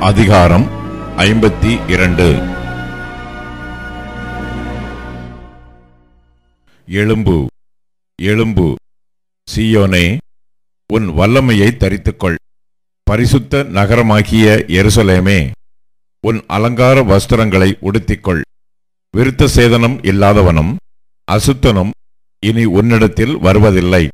அதிகாரம் ஐம்பத்தி இரண்டு எழும்பு எழும்பு சீயோனே உன் வல்லமையை தரித்துக்கொள் பரிசுத்த நகரமாகிய எருசலேமே உன் அலங்கார வஸ்திரங்களை உடுத்திக்கொள் விருத்த சேதனம் இல்லாதவனும் அசுத்தனும் இனி உன்னிடத்தில் வருவதில்லை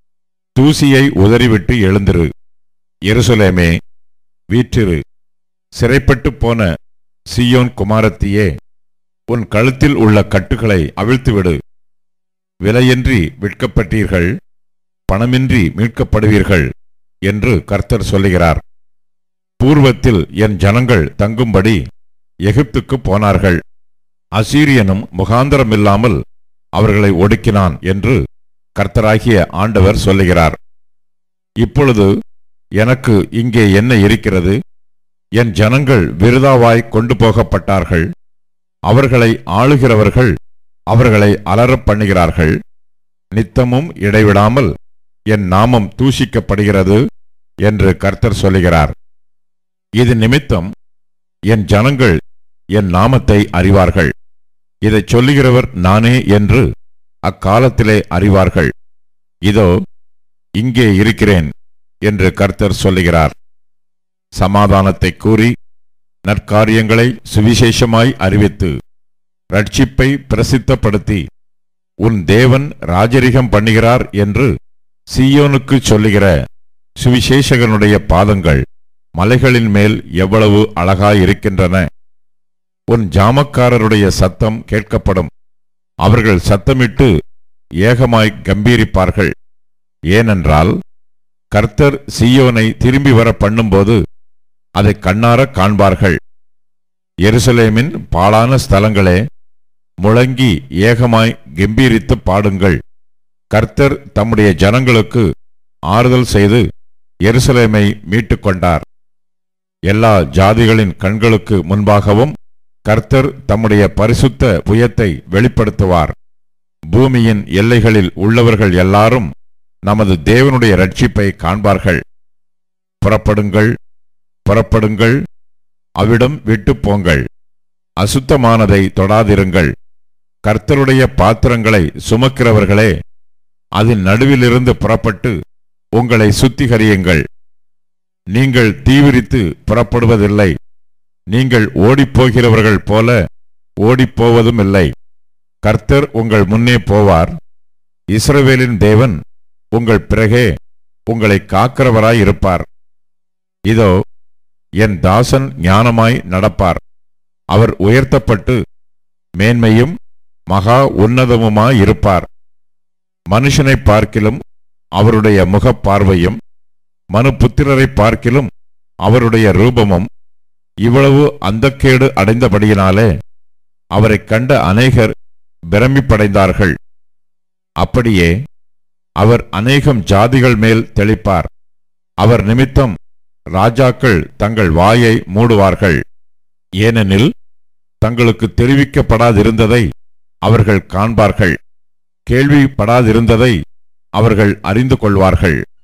தூசியை உதறிவிட்டு எழுந்திரு எருசலேமே வீற்றிரு சிறைப்பட்டு போன சியோன் குமாரத்தியே உன் கழுத்தில் உள்ள கட்டுகளை அவிழ்த்துவிடு விலையின்றி விற்கப்பட்டீர்கள் பணமின்றி மீட்கப்படுவீர்கள் என்று கர்த்தர் சொல்லுகிறார் பூர்வத்தில் என் ஜனங்கள் தங்கும்படி எகிப்துக்கு போனார்கள் அசீரியனும் முகாந்தரமில்லாமல் அவர்களை ஒடுக்கினான் என்று கர்த்தராகிய ஆண்டவர் சொல்லுகிறார் இப்பொழுது எனக்கு இங்கே என்ன இருக்கிறது என் ஜனங்கள் விருதாவாய் கொண்டு போகப்பட்டார்கள் அவர்களை ஆளுகிறவர்கள் அவர்களை அலறப் பண்ணுகிறார்கள் நித்தமும் இடைவிடாமல் என் நாமம் தூஷிக்கப்படுகிறது என்று கர்த்தர் சொல்லுகிறார் இது நிமித்தம் என் ஜனங்கள் என் நாமத்தை அறிவார்கள் இதைச் சொல்லுகிறவர் நானே என்று அக்காலத்திலே அறிவார்கள் இதோ இங்கே இருக்கிறேன் என்று கர்த்தர் சொல்லுகிறார் சமாதானத்தை கூறி நற்காரியங்களை சுவிசேஷமாய் அறிவித்து ரட்சிப்பை பிரசித்தப்படுத்தி உன் தேவன் ராஜரிகம் பண்ணுகிறார் என்று சீயோனுக்கு சொல்லுகிற சுவிசேஷகனுடைய பாதங்கள் மலைகளின் மேல் எவ்வளவு அழகாயிருக்கின்றன உன் ஜாமக்காரருடைய சத்தம் கேட்கப்படும் அவர்கள் சத்தமிட்டு ஏகமாய் கம்பீரிப்பார்கள் ஏனென்றால் கர்த்தர் சீயோனை திரும்பி வர பண்ணும்போது அதை கண்ணார காண்பார்கள் எருசலேமின் பாழான ஸ்தலங்களே முழங்கி ஏகமாய் கம்பீரித்து பாடுங்கள் கர்த்தர் தம்முடைய ஜனங்களுக்கு ஆறுதல் செய்து எருசலேமை மீட்டுக் கொண்டார் எல்லா ஜாதிகளின் கண்களுக்கு முன்பாகவும் கர்த்தர் தம்முடைய பரிசுத்த புயத்தை வெளிப்படுத்துவார் பூமியின் எல்லைகளில் உள்ளவர்கள் எல்லாரும் நமது தேவனுடைய ரட்சிப்பை காண்பார்கள் புறப்படுங்கள் புறப்படுங்கள் அவிடம் விட்டு போங்கள் அசுத்தமானதை தொடாதிருங்கள் கர்த்தருடைய பாத்திரங்களை சுமக்கிறவர்களே அதன் நடுவிலிருந்து புறப்பட்டு உங்களை சுத்திகரியுங்கள் நீங்கள் தீவிரித்து புறப்படுவதில்லை நீங்கள் ஓடிப்போகிறவர்கள் போல ஓடிப்போவதும் இல்லை கர்த்தர் உங்கள் முன்னே போவார் இஸ்ரவேலின் தேவன் உங்கள் பிறகே உங்களை காக்கிறவராயிருப்பார் இதோ என் தாசன் ஞானமாய் நடப்பார் அவர் உயர்த்தப்பட்டு மேன்மையும் மகா உன்னதமுமாயிருப்பார் மனுஷனைப் பார்க்கிலும் அவருடைய முகப்பார்வையும் மனுபுத்திரரை பார்க்கிலும் அவருடைய ரூபமும் இவ்வளவு அந்தக்கேடு அடைந்தபடியினாலே அவரைக் கண்ட அநேகர் பிரமிப்படைந்தார்கள் அப்படியே அவர் அநேகம் ஜாதிகள் மேல் தெளிப்பார் அவர் நிமித்தம் ராஜாக்கள் தங்கள் வாயை மூடுவார்கள் ஏனெனில் தங்களுக்கு தெரிவிக்கப்படாதிருந்ததை அவர்கள் காண்பார்கள் கேள்விப்படாதிருந்ததை அவர்கள் அறிந்து கொள்வார்கள்